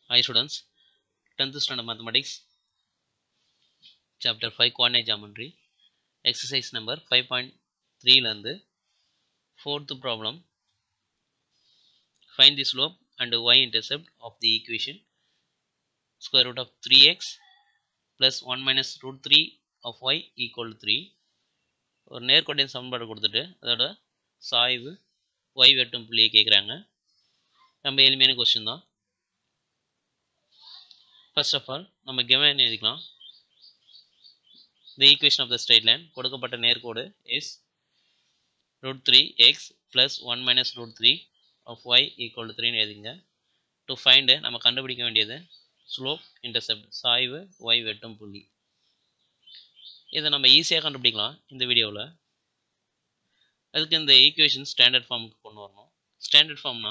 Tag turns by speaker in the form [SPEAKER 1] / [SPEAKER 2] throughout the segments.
[SPEAKER 1] Hi students, 10th standard mathematics, chapter 5 coordinate geometry, exercise number 5.3 லேருந்து fourth problem, find the slope and y-intercept of the equation square root of 3x plus 1 minus root 3 of y equal to 3 ஒரு நேர்கோட்டின் சமன்பாடு கொடுத்துட்டு அதோட சாய்வு y வெட்டும் புள்ளியை கேட்குறாங்க ரொம்ப எளிமையான கொஸ்டின் தான் ஃபர்ஸ்ட் ஆஃப் ஆல் நம்ம கிவன் எழுதிக்கலாம் the equation of the straight line கொடுக்கப்பட்ட நேர்கோடு is root three x plus one minus root three of y equal to த்ரீன்னு எழுதிங்க டு ஃபைண்டு நம்ம கண்டுபிடிக்க வேண்டியது ஸ்லோப் இன்டர்செப்ட் சாய்வு ஒய் வெட்டும் புள்ளி இதை நம்ம ஈஸியாக கண்டுபிடிக்கலாம் இந்த வீடியோவில் அதுக்கு இந்த ஈக்குவேஷன் ஸ்டாண்டர்ட் ஃபார்முக்கு கொண்டு வரணும் ஸ்டாண்டர்ட் ஃபார்ம்னா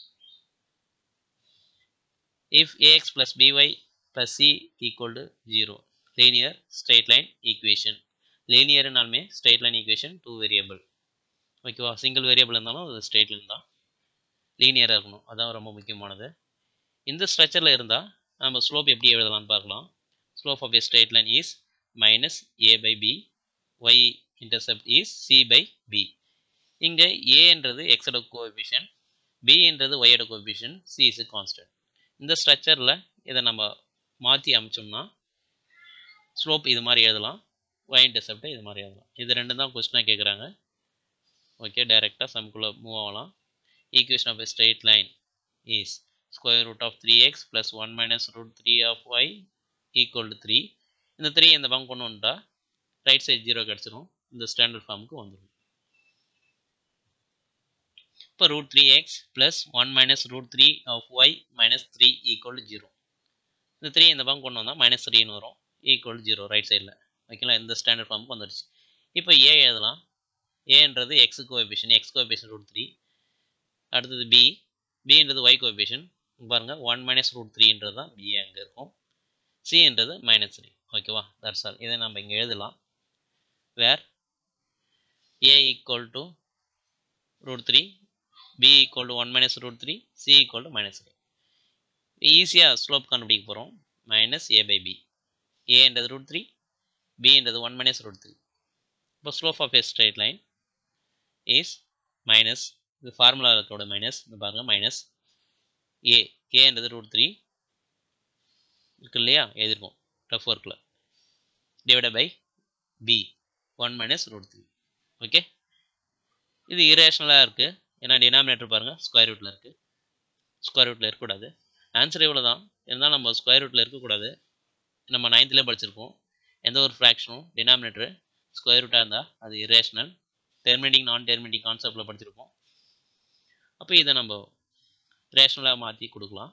[SPEAKER 1] if ax plus by plus c equal to 0 linear straight line equation linearனாலுமே straight line equation two variable ஓகேவா சிங்கிள் வேரியபிள் இருந்தாலும் அது ஸ்ட்ரெயிட் லைன் தான் லீனியராக இருக்கணும் அதான் ரொம்ப முக்கியமானது இந்த ஸ்ட்ரக்சரில் இருந்தால் நம்ம ஸ்லோப் எப்படி எழுதலாம்னு பார்க்கலாம் slope of a straight line is minus a by b y intercept is c by b இங்கே ஏன்றது எக்ஸோட கோஎஃபிஷியன் பின்றது ஒய்யோட கோஎஃபிஷியன் சி இஸ் கான்ஸ்டன்ட் இந்த ஸ்ட்ரக்சரில் இதை நம்ம மாற்றி அமைச்சோம்னா ஸ்லோப் இது மாதிரி எழுதலாம் ஒய் இன்டர்செப்டை இது மாதிரி எழுதலாம் இது ரெண்டு தான் கொஸ்டினாக கேட்குறாங்க ஓகே டைரெக்டாக சம்குள்ளே மூவ் ஆகலாம் equation of a straight line is square root of three x plus one minus root three of y equal to three இந்த த்ரீ இந்த பங்க் கொண்டு வந்துட்டா ரைட் சைட் ஜீரோ கிடச்சிரும் இந்த ஸ்டாண்டர்ட் ஃபார்முக்கு வந்துடும் இப்போ root three x plus one minus root three of y minus three equal zero இந்த த்ரீ இந்த பங்க் கொண்டு வந்தால் மைனஸ் த்ரீன்னு வரும் ஈக்குவல் ஜீரோ ரைட் சைடில் ஓகேங்களா இந்த ஸ்டாண்டர்ட் ஃபார்முக்கு வந்துடுச்சு இப்போ ஏ எழுதலாம் ஏன்றது x coefficient x coefficient root three அடுத்தது பி பின்றது ஒய் கோஎபிஷன் பாருங்கள் ஒன் மைனஸ் ரூட் த்ரீன்றது தான் பி அங்கே இருக்கும் சின்றது மைனஸ் த்ரீ ஓகேவா தட்ஸ் ஆல் இதை நம்ம இங்கே எழுதலாம் where a equal to root three b equal to 1 minus root 3 c equal to minus 3 ஈஸியாக ஸ்லோப் கண்டுபிடிக்க போகிறோம் மைனஸ் ஏ பை பி ஏன்றது ரூட் த்ரீ பின்றது ஒன் மைனஸ் ரூட் த்ரீ இப்போ slope of a straight line is minus இது formula இருக்கோட மைனஸ் இந்த பாருங்கள் மைனஸ் ஏ ஏன்றது ரூட் த்ரீ இருக்கு இல்லையா எழுதிருக்கோம் ரஃப் ஒர்க்கில் divide by b one minus root three okay இது இரேஷனலாக இருக்குது ஏன்னா டினாமினேட்டர் பாருங்கள் ஸ்கொயர் ரூட்டில் இருக்குது ஸ்கொயர் ரூட்டில் இருக்கக்கூடாது ஆன்சர் இவ்வளோ தான் இருந்தாலும் நம்ம ஸ்கொயர் ரூட்டில் இருக்கக்கூடாது நம்ம நைன்த்துலேயே படிச்சிருக்கோம் எந்த ஒரு ஃப்ராக்ஷனும் டினாமினேட்டர் ஸ்கொயர் ரூட்டாக இருந்தால் அது இரேஷனல் டெர்மினேட்டிங் நான் டெர்மினேட்டிங் கான்செப்டில் படிச்சிருக்கோம் அப்போ இதை நம்ம ரேஷனலாக மாற்றி கொடுக்கலாம்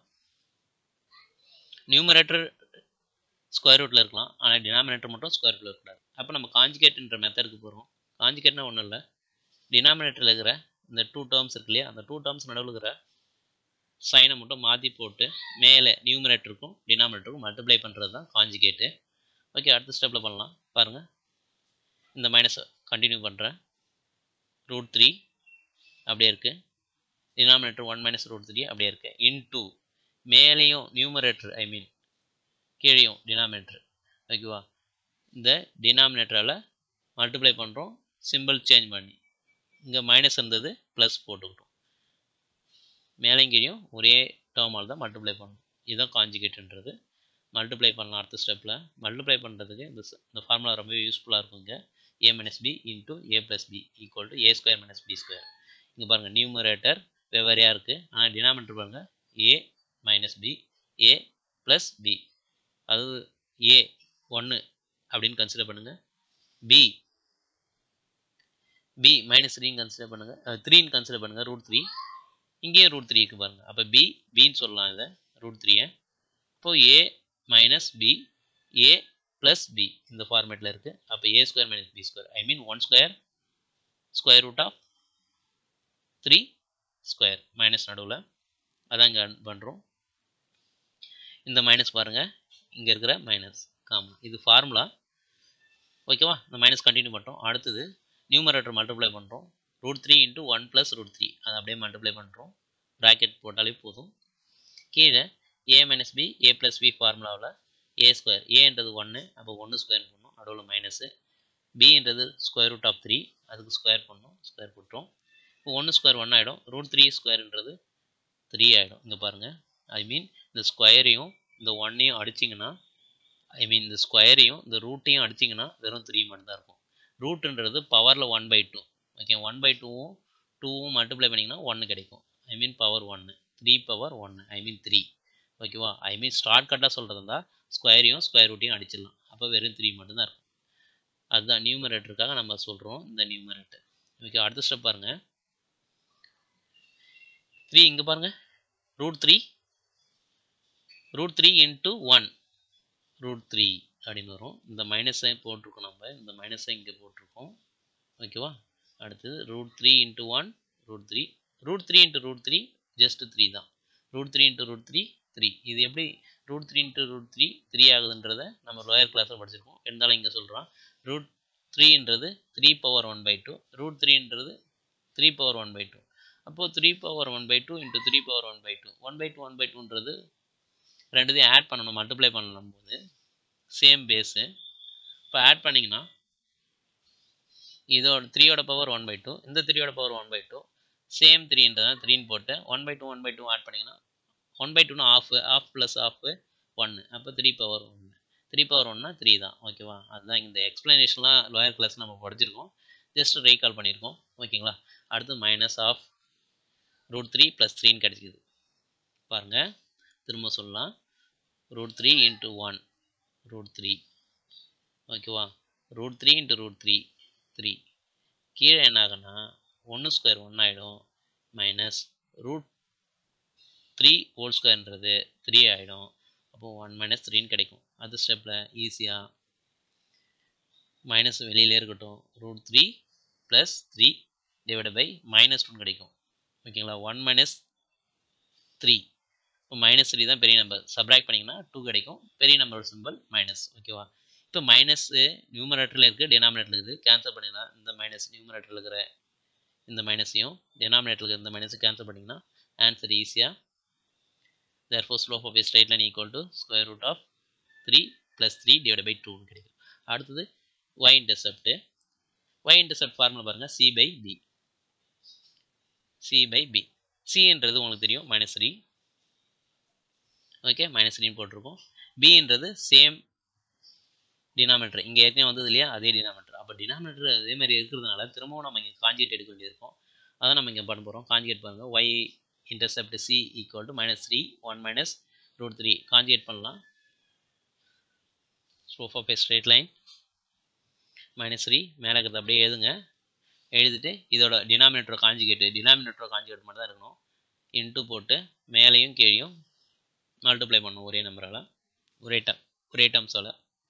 [SPEAKER 1] நியூமரேட்டர் ஸ்கொயர் ரூட்டில் இருக்கலாம் ஆனால் டினாமினேட்டர் மட்டும் ஸ்கொயர் ரூட்டில் இருக்கக்கூடாது அப்போ நம்ம காஞ்சிகேட்ன்ற மெத்தடுக்கு போகிறோம் காஞ்சிகேட்னா ஒன்றும் இல்லை டினாமினேட்டரில் இருக்கிற இந்த டூ டேர்ம்ஸ் இருக்கு இல்லையா அந்த டூ டேர்ம்ஸ் நடுவில் இருக்கிற சைனை மட்டும் மாற்றி போட்டு மேலே நியூமரேட்டருக்கும் டினாமினேட்டருக்கும் மல்டிப்ளை பண்ணுறது தான் காஞ்சிகேட்டு ஓகே அடுத்த ஸ்டெப்பில் பண்ணலாம் பாருங்கள் இந்த மைனஸை கண்டினியூ பண்ணுறேன் ரூட் த்ரீ அப்படியே இருக்குது denominator one minus root three அப்படியே இருக்குது இன் டூ மேலேயும் நியூமரேட்டர் ஐ மீன் கீழேயும் டினாமினேட்டர் ஓகேவா இந்த டினாமினேட்டரால் மல்டிப்ளை பண்ணுறோம் சிம்பிள் சேஞ்ச் பண்ணி இங்கே மைனஸ் இருந்தது ப்ளஸ் போட்டுக்கிட்டோம் மேலேயும் கீழையும் ஒரே டேர்மால் தான் மல்டிப்ளை பண்ணணும் இதுதான் காஞ்சிகேட்டுன்றது மல்டிப்ளை பண்ணலாம் அடுத்த ஸ்டெப்பில் மல்டிப்ளை பண்ணுறதுக்கு இந்த இந்த ஃபார்முலா ரொம்ப யூஸ்ஃபுல்லாக இருக்குங்க a minus b into a plus b equal to a square minus B square இங்கே பாருங்கள் நியூமரேட்டர் வெவ்வேறையாக இருக்குது ஆனால் டினாமினேட்டர் பாருங்கள் a minus B A plus b அது ஏ ஒன்று அப்படின்னு கன்சிடர் பண்ணுங்கள் பி பி மைனஸ் த்ரீன்னு கன்சிடர் பண்ணுங்கள் த்ரீன்னு கன்சிடர் பண்ணுங்கள் ரூட் த்ரீ இங்கேயும் ரூட் த்ரீ இருக்குது பாருங்கள் அப்போ பி பின்னு சொல்லலாம் இதை ரூட் த்ரீயை இப்போது a minus B A plus b இந்த ஃபார்மேட்டில் இருக்குது அப்போ a square minus B square I mean one square square root of three square minus நடுவில் அதான் இங்கே பண்ணுறோம் இந்த மைனஸ் பாருங்கள் இங்கே இருக்கிற மைனஸ் காமன் இது ஃபார்முலா ஓகேவா இந்த மைனஸ் கண்டினியூ பண்ணுறோம் அடுத்தது நியூமரேட்டர் மல்டிப்ளை பண்ணுறோம் root three into one plus root three அதை அப்படியே மல்டிப்ளை பண்ணுறோம் ப்ராக்கெட் போட்டாலே போதும் கீழே a minus B A plus b ஃபார்முலாவில் ஏ ஸ்கொயர் ஏன்றது ஒன்று அப்போ ஒன்று ஸ்கொயர் பண்ணணும் நடுவில் மைனஸு பின்றது ஸ்கொயர் ரூட் ஆஃப் த்ரீ அதுக்கு ஸ்கொயர் பண்ணணும் ஸ்கொயர் போட்டுரும் இப்போ ஒன்று ஸ்கொயர் ஒன் ஆகிடும் ரூட் த்ரீ ஸ்கொயர்ன்றது த்ரீ ஆகிடும் இங்கே பாருங்கள் ஐ மீன் இந்த ஸ்கொயரையும் இந்த ஒன்னையும் அடிச்சிங்கன்னா ஐ மீன் இந்த ஸ்கொயரையும் இந்த ரூட்டையும் அடிச்சிங்கன்னா வெறும் த்ரீ மட்டும்தான் இருக்கும் ரூட்டுன்றது பவரில் one by two okay one by டூவும் டூவும் மல்டிப்ளை பண்ணிங்கன்னா ஒன்று கிடைக்கும் ஐ மீன் பவர் ஒன்று த்ரீ பவர் ஒன்று ஐ மீன் த்ரீ ஓகேவா ஐ மீன் ஷார்ட் கட்டாக சொல்கிறது இருந்தால் ஸ்கொயரையும் ஸ்கொயர் ரூட்டையும் அடிச்சிடலாம் அப்போ வெறும் த்ரீ மட்டும்தான் இருக்கும் அதுதான் நியூமரேட்டருக்காக நம்ம சொல்கிறோம் இந்த நியூமரேட்டர் ஓகே அடுத்த ஸ்டெப் பாருங்கள் த்ரீ இங்கே பாருங்கள் root three root three into one root three அப்படின்னு வரும் இந்த மைனஸை போட்டிருக்கோம் நம்ம இந்த மைனஸை இங்கே போட்டிருக்கோம் ஓகேவா அடுத்தது root three into one root three root three into root three just three தான் root three into root three three இது எப்படி root three into root three three ஆகுதுன்றத நம்ம லோயர் கிளாஸில் படிச்சிருக்கோம் இருந்தாலும் இங்கே சொல்கிறோம் ரூட் த்ரீன்றது three power one by two root த்ரீன்றது three power one by two அப்போது three power one by two into three power one by two one by two one by டூன்றது ரெண்டுத்தையும் ஆட் பண்ணணும் மல்டிப்ளை பண்ணணும் போது சேம் பேஸு இப்போ add பண்ணிங்கன்னா இதோட த்ரீயோட பவர் ஒன் பை டூ இந்த த்ரீயோட power one by two same த்ரீன்றதான் த்ரீன்னு போட்டு one by two one by two add பண்ணிங்கன்னா ஒன் பை டூனா ஆஃப் ஆஃப் ப்ளஸ் ஆஃப் ஒன்று அப்போ த்ரீ பவர் ஒன்று த்ரீ பவர் ஒன்னா த்ரீ தான் ஓகேவா அதுதான் இந்த எக்ஸ்ப்ளனேஷன்லாம் லோயர் கிளாஸ் நம்ம படிச்சிருக்கோம் ஜஸ்ட் ரீகால் பண்ணியிருக்கோம் ஓகேங்களா அடுத்து minus of root three plus த்ரீன்னு கிடச்சிக்குது பாருங்கள் திரும்ப சொல்லலாம் root three into one root three ஓகேவா root three into root three three கீழே என்ன ஆகுன்னா ஒன்று ஸ்கொயர் ஒன் ஆகிடும் மைனஸ் ரூட் த்ரீ ஹோல் ஸ்கொயர்ன்றது த்ரீ ஆகிடும் அப்போது ஒன் மைனஸ் த்ரீன்னு கிடைக்கும் அது ஸ்டெப்பில் ஈஸியாக மைனஸ் வெளியிலே இருக்கட்டும் root three plus three divide by minus டூன்னு கிடைக்கும் ஓகேங்களா ஒன் மைனஸ் த்ரீ இப்போ மைனஸ் த்ரீ தான் பெரிய நம்பர் சப்ராக்ட் பண்ணிங்கன்னா டூ கிடைக்கும் பெரிய நம்பர் சிம்பிள் மைனஸ் ஓகேவா இப்போ மைனஸ்ஸு நியூமரேட்டரில் இருக்குது டினாமினேட்டரில் இருக்குது கேன்சல் பண்ணிங்கன்னா இந்த மைனஸ் நியூமரேட்டரில் இருக்கிற இந்த மைனஸையும் டினாமினேட்டரில் இருக்கிற இந்த மைனஸை கேன்சல் பண்ணிங்கன்னா ஆன்சர் ஈஸியாக therefore slope of a straight line equal to square root of 3 plus 3 divided by 2 கிடைக்கும் அடுத்தது y intercept y intercept formula பாருங்க c by b c by b c என்றது உங்களுக்கு தெரியும் மைனஸ் த்ரீ ஓகே மைனஸ் த்ரீன்னு போட்டிருக்கோம் பின்றது same denominator இங்கே ஏற்கனவே வந்தது இல்லையா அதே டினாமினேட்டர் அப்போ டினாமினேட்டர் அதே மாதிரி இருக்கிறதுனால திரும்பவும் நம்ம இங்கே காஞ்சிகேட் எடுக்க வேண்டியிருக்கும் அதான் நம்ம இங்கே பண்ண போகிறோம் காஞ்சிகேட் பாருங்கள் y intercept c equal to minus 3 1 minus root 3 conjugate பண்ணலாம் slope of a straight line minus 3 மேலே இருக்கிறது அப்படியே எழுதுங்க எழுதிட்டு இதோட டினாமினேட்டர் காஞ்சிகேட்டு டினாமினேட்டர் காஞ்சிகேட் மட்டும் தான் இருக்கணும் இன்ட்டு போட்டு மேலேயும் கீழையும் மல்டிப்ளை பண்ணணும் ஒரே நம்பரால் ஒரே டம் ஒரே டம்ஸால்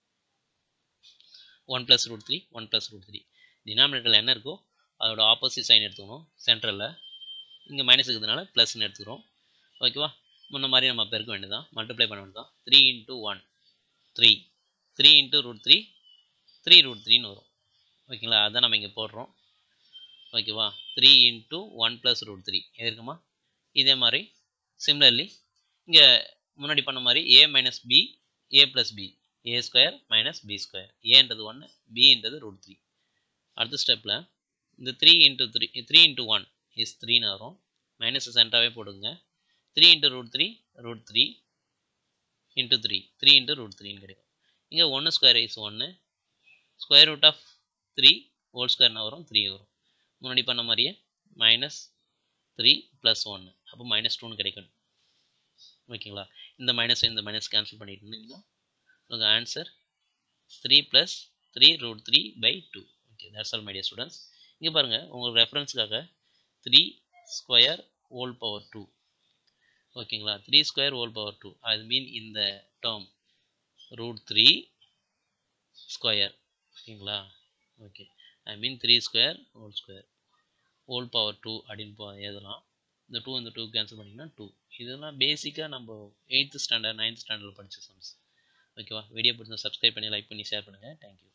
[SPEAKER 1] one plus root three one plus root three டினாமினேட்டரில் என்ன இருக்கோ அதோட ஆப்போசிட் சைன் எடுத்துக்கணும் சென்ட்ரலில் இங்கே மைனஸ் இருக்கிறதுனால ப்ளஸ்ன்னு எடுத்துக்கிறோம் ஓகேவா முன்ன மாதிரி நம்ம பெருக்க வேண்டியதான் மல்டிப்ளை பண்ண வேண்டியதான் three into one three three into root three three root த்ரீன்னு வரும் ஓகேங்களா அதான் நம்ம இங்கே போடுறோம் ஓகேவா three into one plus root three இருக்குமா இதே மாதிரி சிம்லர்லி இங்கே முன்னாடி பண்ண மாதிரி A minus B A plus B A square minus B square ஏன்றது ஒன்று பின்றது ரூட் த்ரீ அடுத்த ஸ்டெப்பில் இந்த three into three three into one is த்ரீன்னு வரும் மைனஸ் சென்டராகவே போடுங்க three into root three root three into three three into root த்ரீன்னு கிடைக்கும் இங்கே ஒன்று ஸ்கொயர் இஸ் ஒன்று square root of three whole ஸ்கொயர்னா வரும் த்ரீ வரும் முன்னாடி பண்ண மாதிரியே மைனஸ் த்ரீ ப்ளஸ் ஒன்று அப்போ மைனஸ் டூன்னு கிடைக்கும் ஓகேங்களா இந்த மைனஸ் இந்த மைனஸ் கேன்சல் பண்ணிட்டு இருந்தீங்கன்னா உங்கள் answer three plus three root three by two okay that's all my dear students இங்கே பாருங்கள் உங்களுக்கு ரெஃபரன்ஸுக்காக three square whole power two ஓகேங்களா three square whole power two அது மீன் இந்த டேர்ம் ரூட் த்ரீ ஸ்கொயர் ஓகேங்களா okay I mean three square whole square whole power two அப்படின்னு போ எழுதலாம் இந்த டூ இந்த டூ கேன்சல் பண்ணிங்கன்னா டூ இதெல்லாம் பேசிக்காக நம்ம எயித்து ஸ்டாண்டர்ட் நைன்த் ஸ்டாண்டர்டில் படித்த சம்ஸ் ஓகேவா வீடியோ பிடிச்சா சப்ஸ்கிரைப் பண்ணி லைக் பண்ணி ஷேர் பண்ணுங்கள் தேங்க்யூ